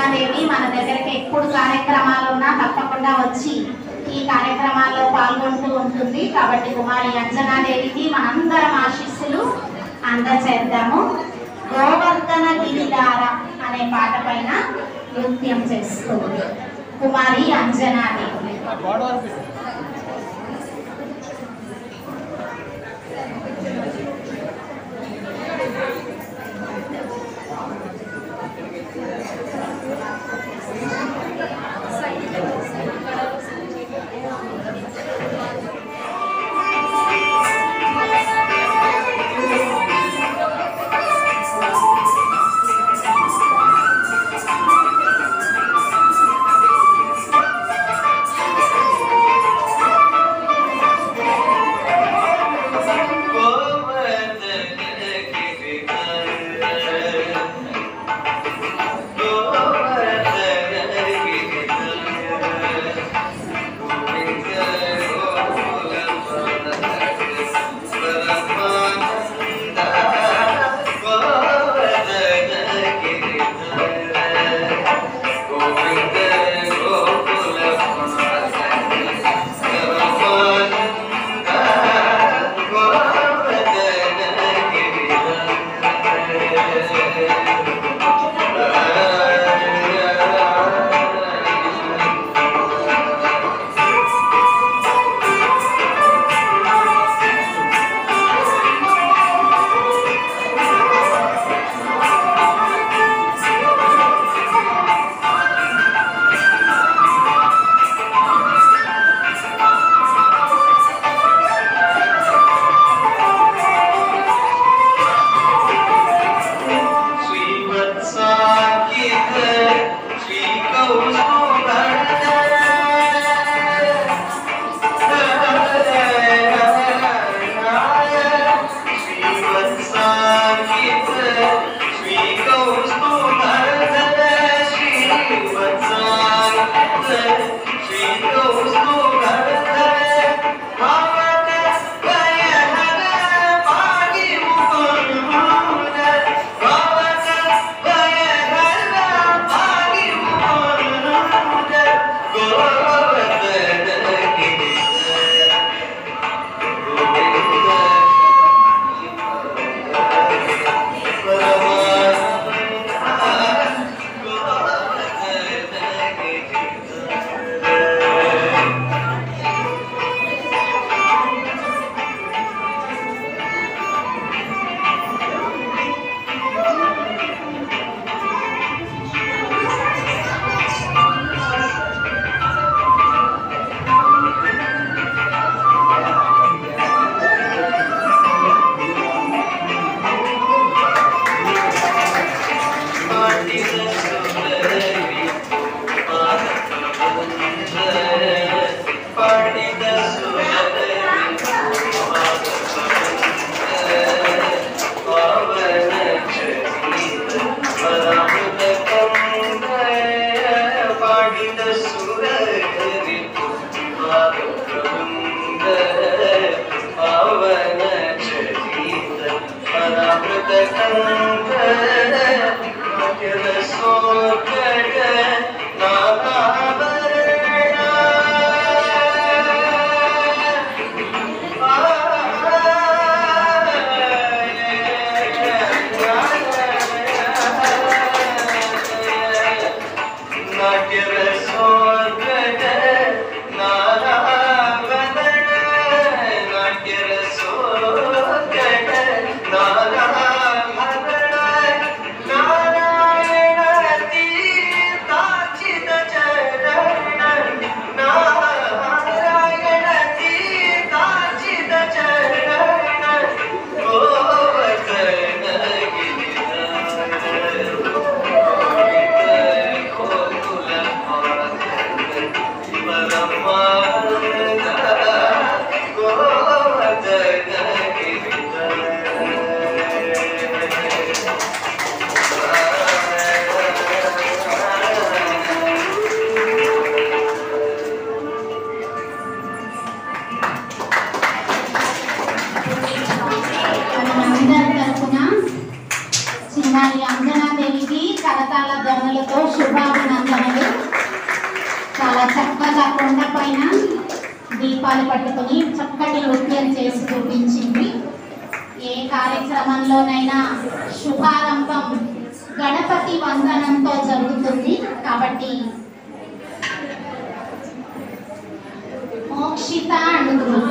అంజనాదేవి మన దగ్గరికి ఎప్పుడు కార్యక్రమాలు ఉన్నా తప్పకుండా వచ్చి ఈ కార్యక్రమాల్లో పాల్గొంటూ ఉంటుంది కాబట్టి కుమారి అంజనాదేవికి మనందరం ఆశీస్సులు అందచేద్దాము గోవర్ధన గిరిధార అనే పాట పైన నృత్యం చేస్తుంది కుమారి అంజనాదేవి మనమందరి తరపున శ్రీవారి అంజనాదేవికి కరత కరతాళ ధ్వనులతో శుభాభినందనలు చాలా చక్కగా కొండ పైన దీపాలు పట్టుకొని చక్కటి నృత్యం చేసి చూపించింది ఏ కార్యక్రమంలోనైనా శుభారంభం గణపతి వందనంతో జరుగుతుంది కాబట్టి మోక్షిత అడుగుతుంది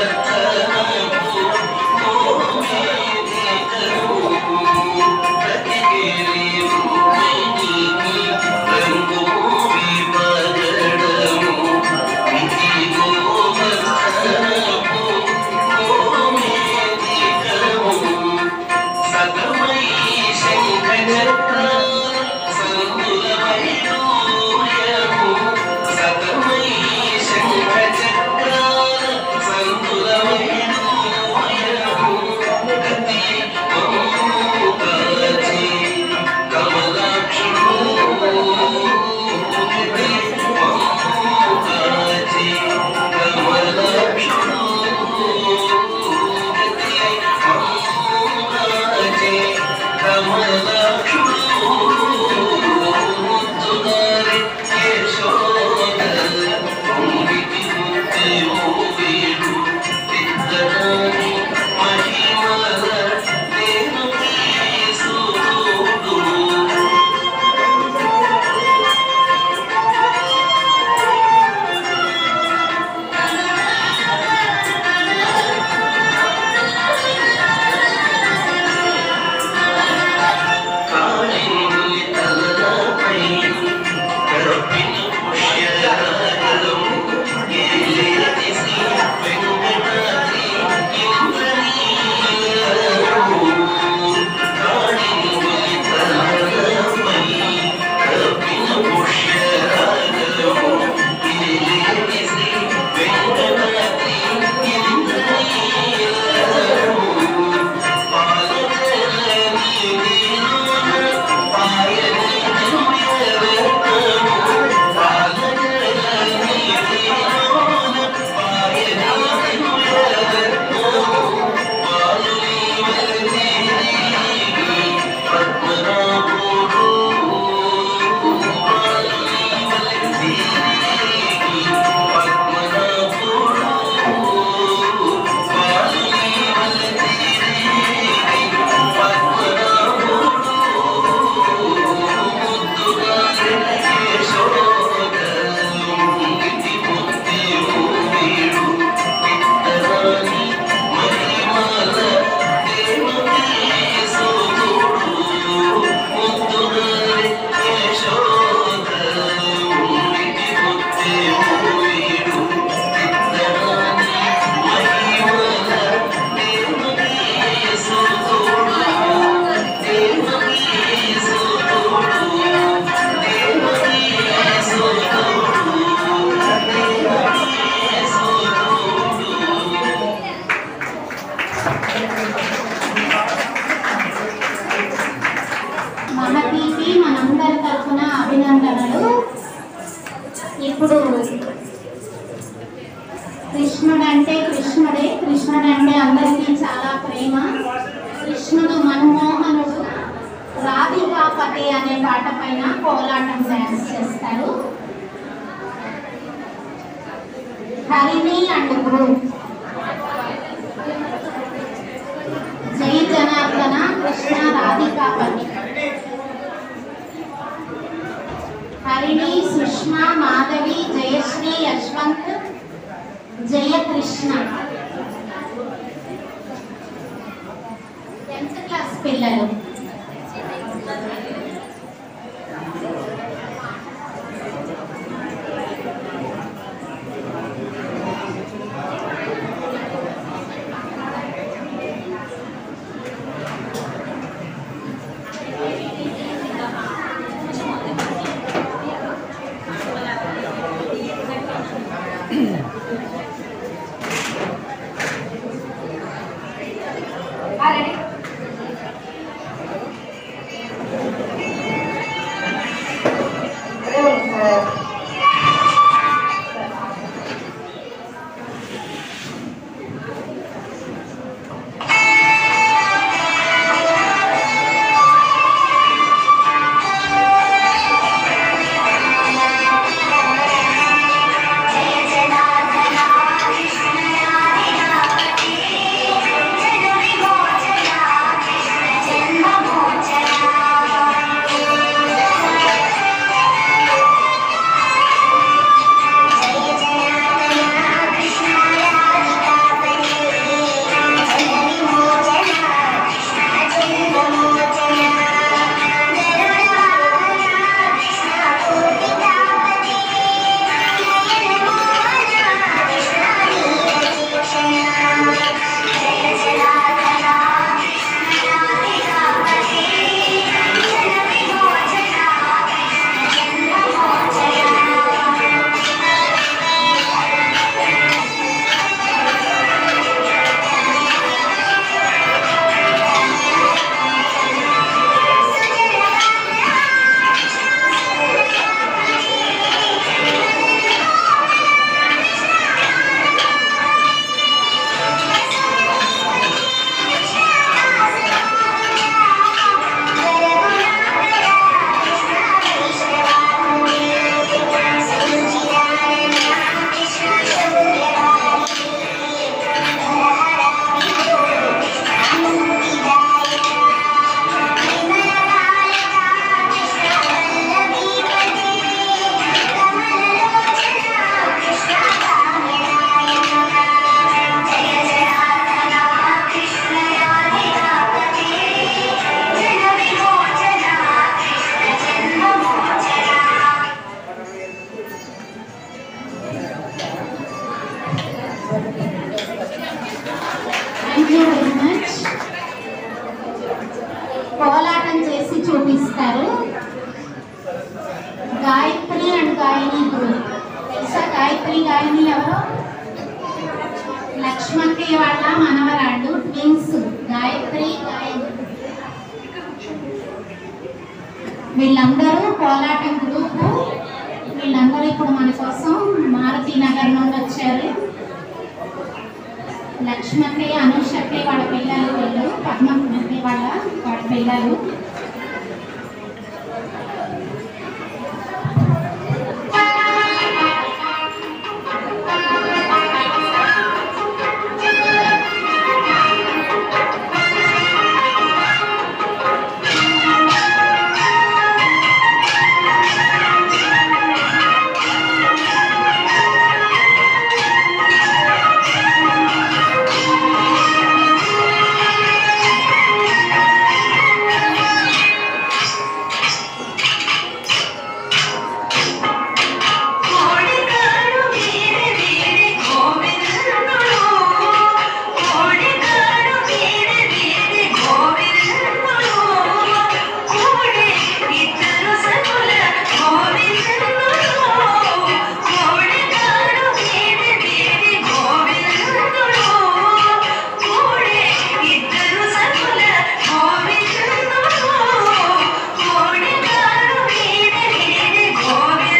మహతీకి మనందరి తరఫున అభినందనలు ఇప్పుడు కృష్ణుడు అంటే కృష్ణుడే కృష్ణుడు అంటే అందరికీ చాలా ప్రేమ కృష్ణుడు మన్మోహనుడు రాధికాపతి అనే పాట పైన కోలాటం డ్యాన్స్ చేస్తారు హరిణి అండ్ గ్రూప్ జై జనార్దన కృష్ణ రాధికాపతి హరిణి సుష్మా మాధవి జయశ్రీ యశ్వంత్ జయకృష్ణ టెన్త్ క్లాస్ పిల్లలు థ్యాంక్ యూ వెరీ మచ్ కోలాటం చేసి చూపిస్తారు గాయత్రి అండ్ గాయని గ్రూప్ తెలుసా గాయత్రి గాయని ఎవరు లక్ష్మణ్కి వాళ్ళ మనవరాళ్ళు ట్విన్స్ గాయత్రి గాయని వీళ్ళందరూ కోలాటం గ్రూపు వీళ్ళందరూ ఇప్పుడు మన కోసం మారుతి నగర్ నుండి వచ్చారు లక్ష్మణ్కి అనుషకి వాళ్ళ పిల్లలు వీళ్ళు పద్మకి వాళ్ళ వాళ్ళ పిల్లలు కోడిగాడు వీరి వీరి గోవిందుడు కోడిగాడు వీరి వీరి గోవిందుడు కోడి ఇద్దరు సకుల గోవిందుడు కోడిగాడు వీరి వీరి గోవిందుడు కోడి ఇద్దరు సకుల గోవిందుడు కోడిగాడు వీరి వీరి గోవిందుడు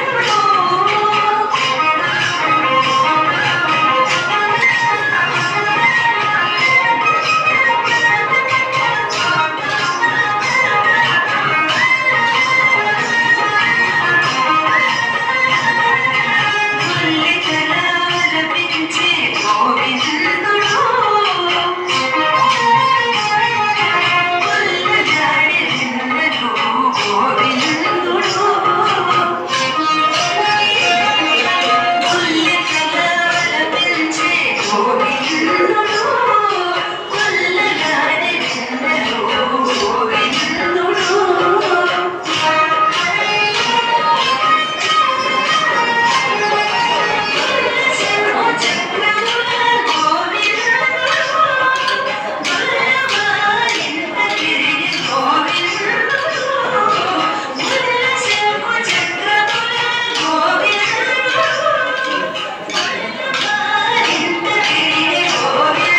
ముల్లికలాలపించే గోవిందుడు ముల్లగాడి నిన్నడు గోవిందుడు ముల్లికలాలపించే గోవిందుడు ముల్లగాడి నిన్నడు గోవిందుడు గోవిందుడు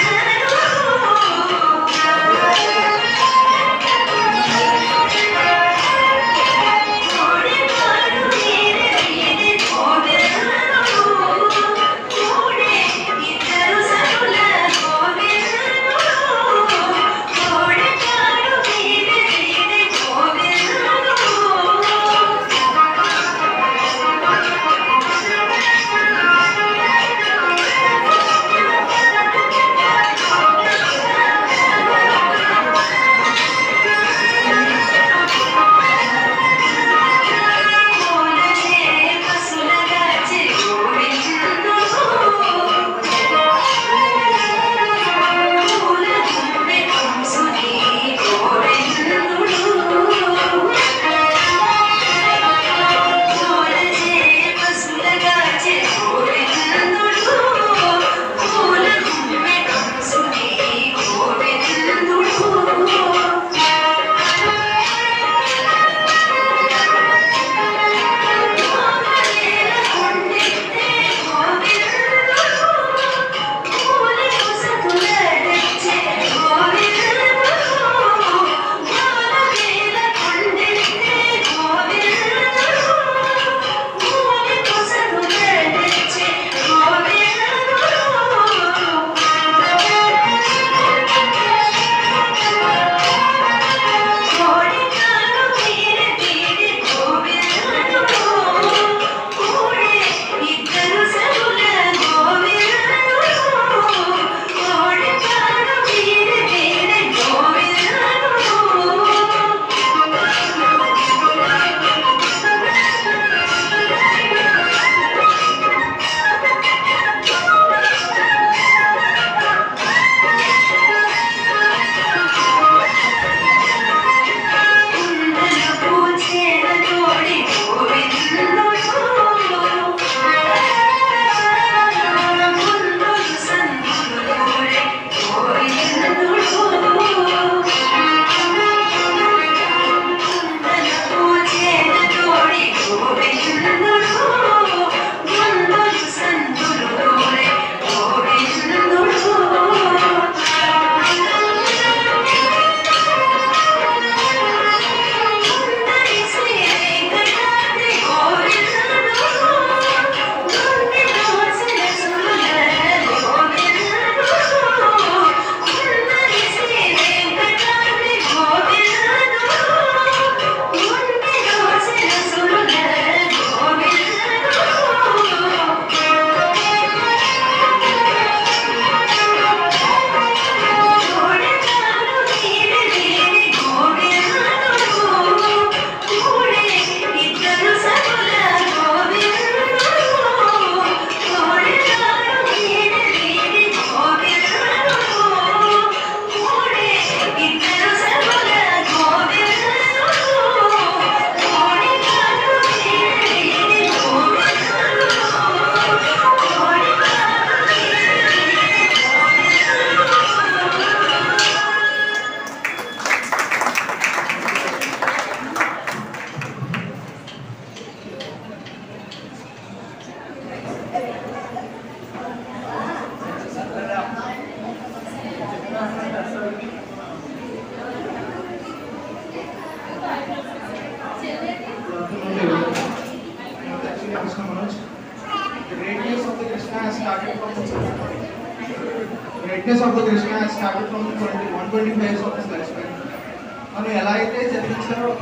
witness of the Krishna has started from the 20, 125 years of his lifespan. తను ఎలా అయితే జన్మించారో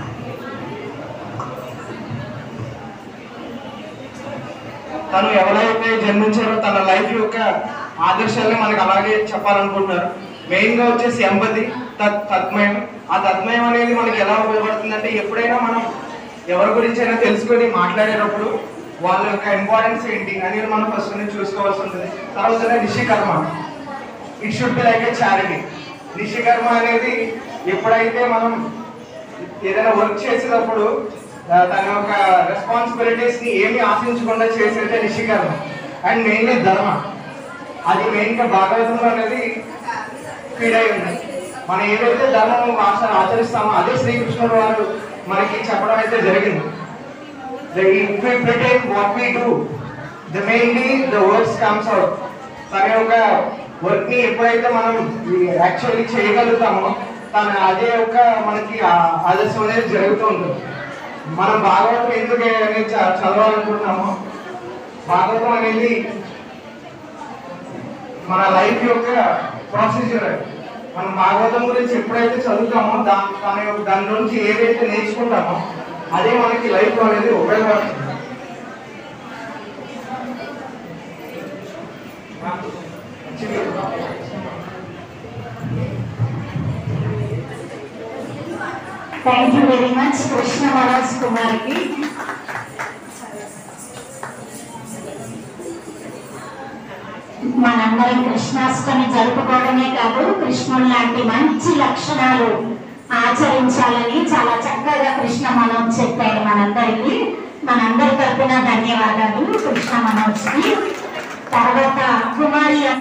తను ఎవరైతే జన్మించారో తన లైఫ్ యొక్క ఆదర్శాలని మనకు అలాగే చెప్పాలనుకుంటున్నారు మెయిన్ గా వచ్చేసి ఎంపతి తత్ తత్మయం ఆ తత్మయం అనేది మనకి ఎలా ఉపయోగపడుతుందంటే ఎప్పుడైనా మనం ఎవరి గురించి అయినా తెలుసుకొని మాట్లాడేటప్పుడు వాళ్ళ యొక్క ఇంపార్టెన్స్ ఏంటి అనేది మనం ఫస్ట్ నుంచి చూసుకోవాల్సి ఉంటుంది తర్వాత నిషికర్మ it should be like a charity నిషికర్మ అనేది ఎప్పుడైతే మనం ఏదైనా వర్క్ చేసేటప్పుడు ఆ, తన యొక్క రెస్పాన్సిబిలిటీస్ ని ఏమి ఆశించకుండా చేసేదే నిషికర్మ అండ్ మెయిన్లీ ధర్మ అది మెయిన్ గా భాగవతంలో అనేది ఫీడ్ అయి ఉంది మనం ఏదైతే ధర్మం ఆచ ఆచరిస్తామో అదే శ్రీకృష్ణుడు వారు మనకి చెప్పడం అయితే జరిగింది The interpreting what we do, the mainly the words comes out. తన యొక్క వర్క్ ని ఎప్పుడైతే మనం యాక్చువల్లీ చేయగలుగుతామో తన అదే యొక్క మనకి ఆ- ఆదర్శం అనేది జరుగుతూ ఉంటుంది మనం భాగవతం ఎందుకు అనేది చ- చదవాలనుకుంటున్నామో భాగవతం అనేది మన లైఫ్ యొక్క ప్రొసీజర్ మనం భాగవతం గురించి ఎప్పుడైతే చదువుతామో దా దాని యొక్క దాని నుంచి ఏదైతే నేర్చుకుంటామో అదే మనకి లైఫ్ అనేది ఉపయోగపడుతుంది thank you very much Krishna Manoj కుమార్కి మనందరం కృష్ణాష్టమి జరుపుకోవడమే కాదు కృష్ణుడు లాంటి మంచి లక్షణాలు ఆచరించాలని చాలా చక్కగా కృష్ణ మనోజ్ చెప్పాడు మనందరికీ మనందరి తరపున ధన్యవాదాలు కృష్ణ మనోజ్కి తర్వాత కుమారి